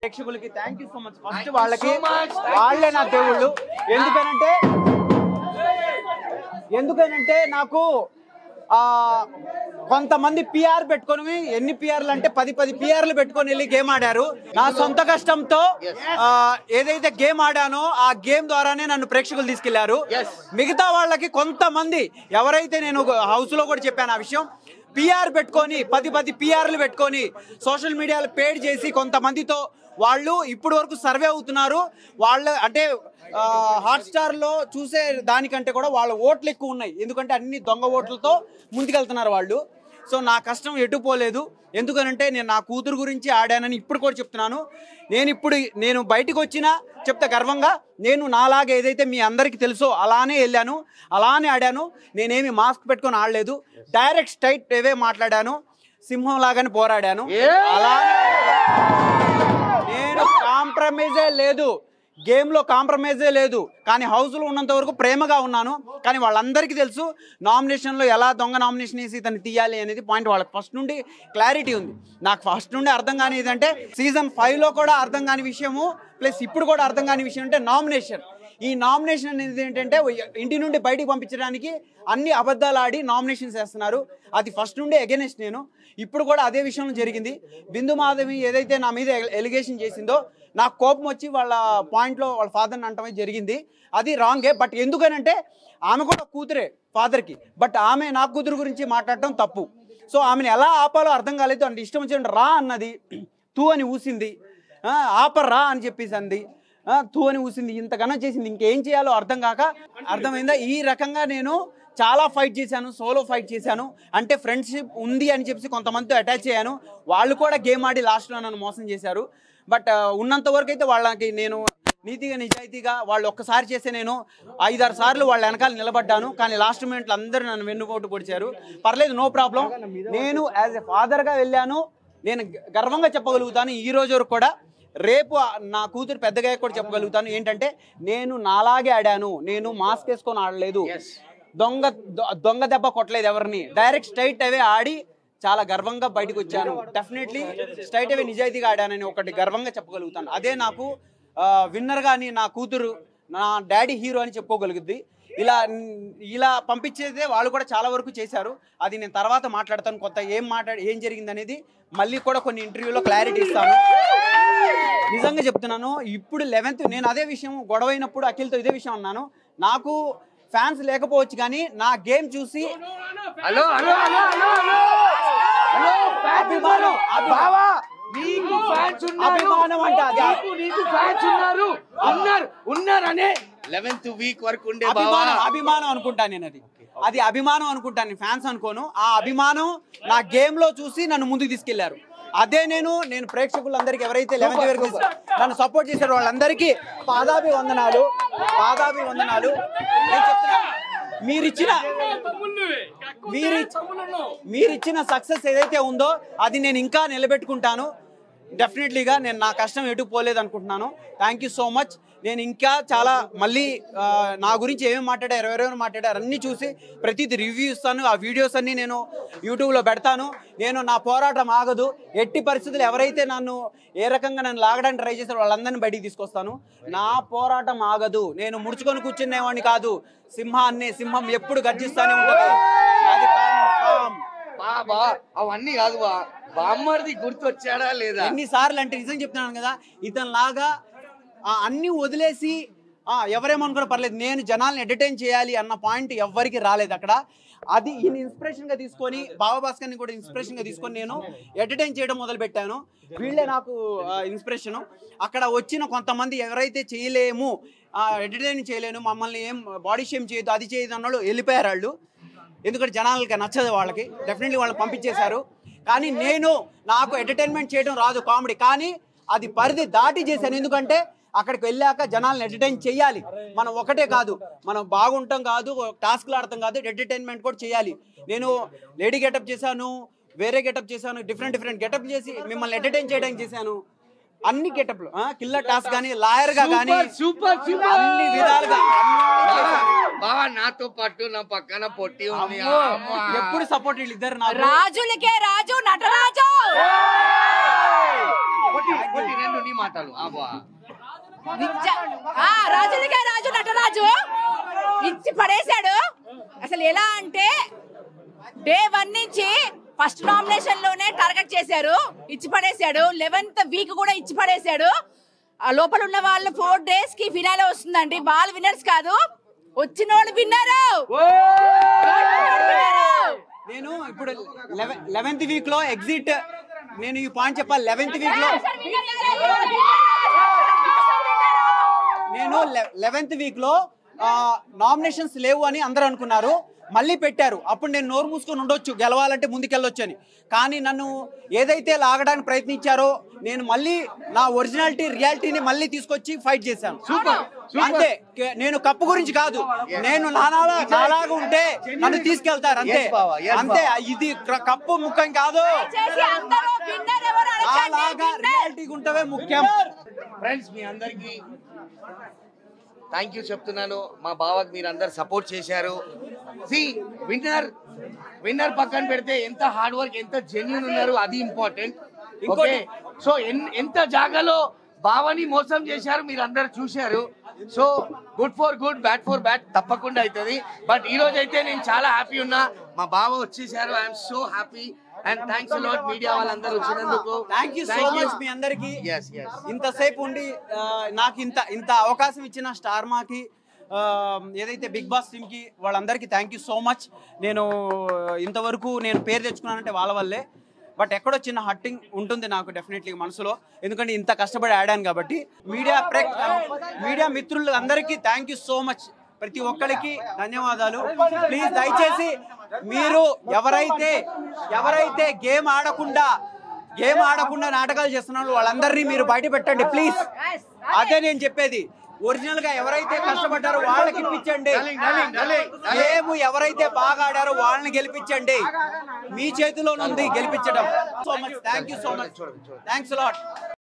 ప్రేక్షకులకి thank you so much first వాళ్ళకి వాళ్ళే నా దేవుళ్ళు ఎందుకనంటే ఎందుకనంటే నాకు ఆ కొంతమంది పిఆర్ పెట్టుకొని ఎన్ని పిఆర్లు అంటే పది పది పిఆర్లు పెట్టుకొని వెళ్ళి గేమ్ ఆడారు నా సొంత కష్టంతో ఆ, ఏదైతే గేమ్ ఆడానో ఆ గేమ్ ద్వారానే నన్ను ప్రేక్షకులు తీసుకెళ్లారు మిగతా వాళ్ళకి కొంతమంది ఎవరైతే నేను హౌస్ లో కూడా చెప్పాను ఆ విషయం పిఆర్ పెట్టుకొని పది పది పిఆర్లు పెట్టుకొని సోషల్ మీడియాలో పేడ్ చేసి కొంతమందితో వాళ్ళు ఇప్పుడు వరకు సర్వే అవుతున్నారు వాళ్ళ అంటే హాట్స్టార్ లో చూసే దానికంటే కూడా వాళ్ళ ఓట్లు ఎక్కువ ఉన్నాయి ఎందుకంటే అన్ని దొంగ ఓట్లతో ముందుకెళ్తున్నారు వాళ్ళు సో నా కష్టం ఎటు పోలేదు ఎందుకనంటే నేను నా కూతురు గురించి ఆడానని ఇప్పుడు కూడా చెప్తున్నాను నేను ఇప్పుడు నేను బయటకు వచ్చినా చెప్తా గర్వంగా నేను నాలాగా ఏదైతే మీ అందరికీ తెలుసో అలానే వెళ్ళాను అలానే ఆడాను నేనేమి మాస్క్ పెట్టుకొని ఆడలేదు డైరెక్ట్ స్ట్రైట్ ఏవే మాట్లాడాను సింహం లాగానే పోరాడాను అలానే నేను కాంప్రమైజే లేదు గేమ్ లో కాంప్రమైజే లేదు కానీ హౌస్ లో ఉన్నంత వరకు ప్రేమగా ఉన్నాను కానీ వాళ్ళందరికీ తెలుసు నామినేషన్ లో ఎలా దొంగ నామినేషన్ వేసి ఇతన్ని తీయాలి అనేది పాయింట్ వాళ్ళకి ఫస్ట్ నుండి క్లారిటీ ఉంది నాకు ఫస్ట్ నుండి అర్థం కాని ఏంటంటే సీజన్ ఫైవ్ లో కూడా అర్థం కాని విషయము ప్లస్ ఇప్పుడు కూడా అర్థం కాని విషయం అంటే నామినేషన్ ఈ నామినేషన్ అనేది ఏంటంటే ఇంటి నుండి బయటికి పంపించడానికి అన్ని అబద్ధాలు ఆడి నామినేషన్స్ వేస్తున్నారు అది ఫస్ట్ నుండి అగెనెస్ట్ నేను ఇప్పుడు కూడా అదే విషయం జరిగింది బిందు మాధవి ఏదైతే నా మీద ఎలిగేషన్ చేసిందో నాకు కోపం వచ్చి వాళ్ళ పాయింట్లో వాళ్ళ ఫాదర్ని అంటమే జరిగింది అది రాంగే బట్ ఎందుకనంటే ఆమె కూడా కూతురే ఫాదర్కి బట్ ఆమె నా కూతురు గురించి మాట్లాడటం తప్పు సో ఆమెను ఎలా ఆపాలో అర్థం కాలేదు అంటే ఇష్టం వచ్చినట్టు రా అన్నది తూ అని ఊసింది ఆ, ఆపర్రా అని చెప్పేసి అంది ఆ, తూ అని ఊసింది ఇంతకన్నా చేసింది ఇంకేం చేయాలో అర్థం కాక అర్థమైందా ఈ రకంగా నేను చాలా ఫైట్ చేశాను సోలో ఫైట్ చేశాను అంటే ఫ్రెండ్షిప్ ఉంది అని చెప్పి కొంతమందితో అటాచ్ అయ్యాను వాళ్ళు కూడా గేమ్ ఆడి లాస్ట్లో నన్ను మోసం చేశారు బట్ ఉన్నంత వరకు అయితే వాళ్ళకి నేను నీతిగా నిజాయితీగా వాళ్ళు ఒక్కసారి చేస్తే నేను ఐదారు సార్లు వాళ్ళ వెనకాల నిలబడ్డాను కానీ లాస్ట్ మినిట్లో అందరూ నన్ను వెన్నుపోటు పొడిచారు పర్లేదు నో ప్రాబ్లం నేను యాజ్ ఎ ఫాదర్గా వెళ్ళాను నేను గర్వంగా చెప్పగలుగుతాను ఈ రోజు వరకు కూడా రేపు నా కూతురు పెద్దగా కూడా చెప్పగలుగుతాను ఏంటంటే నేను నాలాగే ఆడాను నేను మాస్క్ వేసుకొని ఆడలేదు దొంగ దొ- దొంగ దెబ్బ కొట్టలేదు ఎవరిని డైరెక్ట్ స్ట్రైట్ అవే ఆడి చాలా గర్వంగా బయటకు వచ్చాను డెఫినెట్లీ స్ట్రైట్ అవే నిజాయితీగా ఆడానని ఒకటి గర్వంగా చెప్పగలుగుతాను అదే నాకు విన్నర్ గాని నా కూతురు నా డాడీ హీరో అని చెప్పుకోగలుగుద్ది ఇలా ఇలా పంపించేదే వాళ్ళు కూడా చాలా వరకు చేశారు అది నేను తర్వాత మాట్లాడతాను కొత్త ఏం మాట్లాడి ఏం జరిగింది అనేది మళ్ళీ కూడా కొన్ని ఇంటర్వ్యూలో క్లారిటీ ఇస్తాను నిజంగా చెప్తున్నాను ఇప్పుడు లెవెన్త్ నేను అదే విషయం గొడవ అయినప్పుడు అఖిల్తో ఇదే విషయం అన్నాను నాకు ఫ్యాన్స్ లేకపోవచ్చు కానీ నా గేమ్ చూసి hello hello hello hello hello అభిమానం బావా నీకు ఫ్యాన్స్ ఉన్నారు అభిమానం అంటే అది. నీకు నీకు ఫ్యాన్స్ ఉన్నారు ఉన్నారు ఉన్నారనే లెవెన్త్ వీక్ వరకు ఉండే బావా అభిమానం అభిమానం అనుకుంటాను నేను అది అది అభిమానం అనుకుంటాను నేను ఫ్యాన్స్ అనుకోను ఆ అభిమానం నా గేమ్ లో చూసి నన్ను ముందుకు తీసుకెళ్లారు అదే నేను నేను ప్రేక్షకులందరికీ ఎవరైతే లెవెన్త్ వరకు నన్ను సపోర్ట్ చేశారో వాళ్ళందరికీ పాదాభి వందనాలు పాదాభి వందనాలు నేను చెప్తున్నా మీరిచ్చిన మీరు మీరిచ్చిన సక్సెస్ ఏదైతే ఉందో అది నేను ఇంకా నిలబెట్టుకుంటాను డెఫినెట్లీగా నేను నా కష్టం ఎటు పోలేదు అనుకుంటున్నాను థ్యాంక్ యూ సో మచ్ నేను ఇంకా చాలా మళ్ళీ ఆ, నా గురించి ఏమేమి మాట్లాడారు ఎవరెవరు మాట్లాడారు అన్నీ చూసి ప్రతిది రివ్యూ ఇస్తాను ఆ వీడియోస్ అన్నీ నేను యూట్యూబ్లో పెడతాను నేను నా పోరాటం ఆగదు ఎట్టి పరిస్థితులు ఎవరైతే నన్ను ఏ రకంగా నన్ను లాగడానికి ట్రై చేశారో వాళ్ళందరినీ బయటికి తీసుకొస్తాను నా పోరాటం ఆగదు నేను ముడుచుకొని కూర్చునేవాడిని కాదు సింహాన్ని సింహం ఎప్పుడు గర్జిస్తానే ఉంటుంది అది confirm. బాబా అవన్నీ కాదు బా బామ్మర్ది గుర్తొచ్చాడా లేదా ఎన్నిసార్లు అంటే నిజం చెప్తున్నాను కదా ఇతను లాగా ఆ, అన్ని వదిలేసి ఆ, ఎవరేమనుకున్నా పర్లేదు నేను జనాల్ని ఎంటర్టైన్ చేయాలి అన్న పాయింట్ ఎవ్వరికి రాలేదు అక్కడ అది ఈయన ఇన్స్పిరేషన్ గా తీసుకొని బాబాభాస్కర్ని కూడా ఇన్స్పిరేషన్ గా తీసుకొని నేను ఎంటర్టైన్ చేయడం మొదలు పెట్టాను వీళ్ళే నాకు ఇన్స్పిరేషన్ అక్కడ వచ్చిన కొంతమంది ఎవరైతే చేయలేము ఎంటర్టైన్ చేయలేను మమ్మల్ని ఏం బాడీ షేమ్ చేయదు అది చేయదు అన్నాడు వెళ్ళిపోయారు వాళ్ళు ఎందుకంటే జనాలకి నచ్చదు వాళ్ళకి డెఫినెట్లీ వాళ్ళని పంపించేశారు కానీ నేను నాకు ఎంటర్టైన్మెంట్ చేయడం రాదు కామెడీ కానీ అది పరిధి దాటి చేశాను ఎందుకంటే అక్కడికి వెళ్ళాక జనాలను ఎంటర్టైన్ చేయాలి మనం ఒకటే కాదు మనం బాగుంటాం కాదు టాస్క్లు ఆడతాం కాదు ఎంటర్టైన్మెంట్ కూడా చేయాలి నేను లేడీ గెటప్ చేశాను వేరే గెటప్ చేశాను డిఫరెంట్ డిఫరెంట్ గెటప్ చేసి మిమ్మల్ని ఎంటర్టైన్ చేయడానికి చేశాను అన్ని గెటప్లు కిల్లర్ టాస్క్ కానీ లాయర్ గా కానీ సూపర్ సూపర్ అన్ని విధాలుగా అన్ని చేశాను. బావా నాతో పాటు నా పక్కన పొట్టి ఉంది అమ్మో, అమ్మా. ఎప్పుడు సపోర్ట్ వీళ్ళు ఇద్దరు నాకు రాజులకే రాజు నటరాజు కొట్టి కొట్టి రెండు నీ మాటలు ఆ బా. నిజ- ఆ, రాజునిగా రాజు నటరాజు ఇచ్చి పడేశాడు అసలు ఎలా అంటే డే వన్ నుంచి ఫస్ట్ నామినేషన్ లోనే టార్గెట్ చేశారు ఇచ్చి పడేశాడు లెవెన్త్ వీక్ కూడా ఇచ్చి పడేశాడు ఆ లోపల ఉన్న వాళ్ళు ఫోర్ డేస్ కి ఫినాలే వస్తుందండి వాళ్ళు విన్నర్స్ కాదు వచ్చిన వాళ్ళు విన్నారు నేను ఇప్పుడు లెవెన్త్ వీక్ లో ఎగ్జిట్ నేను ఈ పాయింట్ చెప్పాలి లెవెన్త్ వీక్ లో నేను లెవెన్త్ వీక్ లో నామినేషన్స్ లేవు అని అందరూ అనుకున్నారు మళ్ళీ పెట్టారు అప్పుడు నేను నోరు మూసుకొని ఉండొచ్చు గెలవాలంటే ముందుకెళ్ళొచ్చు అని కానీ నన్ను ఏదైతే లాగడానికి ప్రయత్నించారో నేను మళ్ళీ నా ఒరిజినాలిటీ రియాలిటీని మళ్ళీ తీసుకొచ్చి ఫైట్ చేశాను సూపర్ సూపర్ అంతే కే- నేను కప్పు గురించి కాదు నేను నానాలా నాలాగా ఉంటే నన్ను తీసుకెళ్తారు అంతే Yes, బావ, yes, అంతే ఇది క్ర- కప్పు ముఖ్యం కాదు చేసి అందరూ విన్నర్ ఎవరు అడగండి నాలాగా winner. రియాలిటీ ఉంటవే ముఖ్యం ఫ్రెండ్స్ మీ అందరికి థ్యాంక్ యూ చెప్తున్నాను మా బావకి మీరు అందరు సపోర్ట్ చేశారు సి విన్నర్ విన్నర్ పక్కన పెడితే ఎంత హార్డ్ వర్క్ ఎంత జెన్యున్ ఉన్నారు అది ఇంపార్టెంట్ ఓకే ఇంకోటి- సో ఎంత జాగాలో బావని మోసం చేశారు మీరు అందరు చూశారు so good for good bat for bat తప్పకుండా అవుతుంది బట్ ఈ రోజు అయితే నేను చాలా హ్యాపీ ఉన్నా మా బావ వచ్చేసారు I'm so happy and thanks lot media వాళ్ళందరూ వచ్చినందుకు థ్యాంక్ యూ సో మచ్ మీ అందరికి ఎస్ ఎస్ ఇంతసేపు ఉండి ఆ, నాకు ఇంత ఇంత అవకాశం ఇచ్చిన స్టార్ మాకి ఆ, ఏదైతే బిగ్ బాస్ టీమ్ కి వాళ్ళందరికీ థ్యాంక్ యూ సో మచ్ నేను ఇంతవరకు నేను పేరు తెచ్చుకున్నానంటే వాళ్ళ వల్లే బట్ ఎక్కడో చిన్న హట్టింగ్ ఉంటుంది నాకు డెఫినెట్లీ మనసులో ఎందుకంటే ఇంత కష్టపడి ఆడాను కాబట్టి మీడియా ప్రే మీడియా మిత్రులు అందరికీ థ్యాంక్ యూ సో మచ్ ప్రతి ఒక్కరికి ధన్యవాదాలు ప్లీజ్ దయచేసి మీరు ఎవరైతే ఎవరైతే గేమ్ ఆడకుండా గేమ్ ఆడకుండా నాటకాలు చేస్తున్న వాళ్ళు వాళ్ళందరినీ మీరు బయట పెట్టండి ప్లీజ్ Yes, అదే నేను చెప్పేది ఒరిజినల్ గా ఎవరైతే కష్టపడ్డారో వాళ్ళకి ఇప్పించండి డార్లింగ్, డార్లింగ్, డార్లింగ్. గేమ్ ఎవరైతే బాగా ఆడారో వాళ్ళని గెలిపించండి మీ చేతిలో ఉంది గెలిపించడం so much thank you so much thanks lot